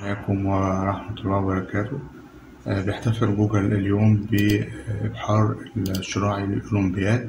عليكم ورحمة الله وبركاته آه، بيحتفل جوجل اليوم بإبحار الشراعي للأولمبياد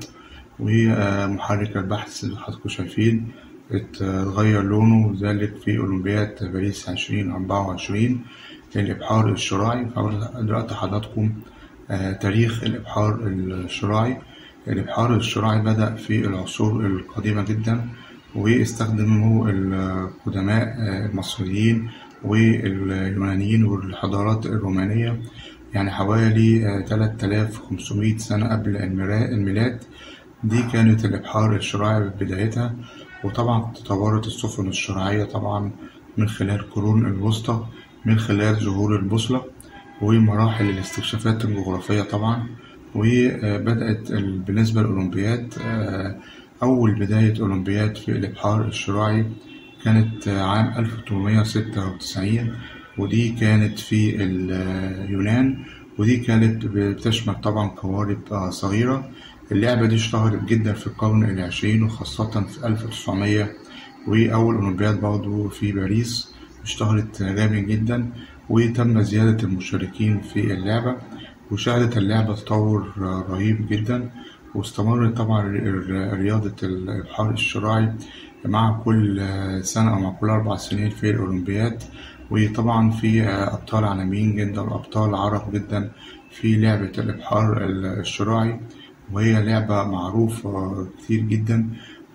ومحرك البحث اللي حضراتكم شايفين اتغير لونه ذلك في أولمبياد باريس عشرين أربعة وعشرين للإبحار الشراعي دلوقتي حضراتكم آه، تاريخ الإبحار الشراعي الإبحار الشراعي بدأ في العصور القديمة جدا واستخدمه القدماء آه، المصريين واليونانيين والحضارات الرومانية يعني حوالي 3500 سنة قبل المرا- الميلاد دي كانت الإبحار الشراعي بدايتها وطبعا تطورت السفن الشراعية طبعا من خلال القرون الوسطى من خلال ظهور البوصلة ومراحل الاستكشافات الجغرافية طبعا وبدأت ال- بالنسبة للأولمبياد آه، أول بداية أولمبياد في الإبحار الشراعي كانت عام 1896 ودي كانت في اليونان ودي كانت بتشمل طبعا قوارب صغيرة اللعبة دي اشتهرت جدا في القرن العشرين وخاصة في 1900 وأول أولمبياد برضه في باريس اشتهرت جامد جدا وتم زيادة المشاركين في اللعبة وشهدت اللعبة تطور رهيب جدا واستمرت طبعا ر- رياضة الإبحار الشراعي مع كل سنة أو مع كل أربع سنين في الأولمبياد وطبعا في أبطال عالميين جدا وأبطال عرب جدا في لعبة الإبحار الشراعي وهي لعبة معروفة كتير جدا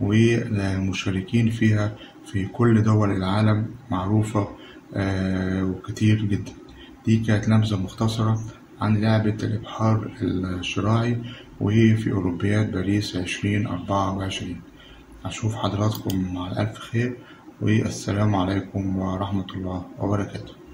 ومشاركين فيها في كل دول العالم معروفة آه، وكتير جدا دي كانت نبذة مختصرة عن لعبة الإبحار الشراعي وهي في أولمبياد باريس عشرين أربعة وعشرين أشوف حضراتكم على ألف خير والسلام عليكم ورحمة الله وبركاته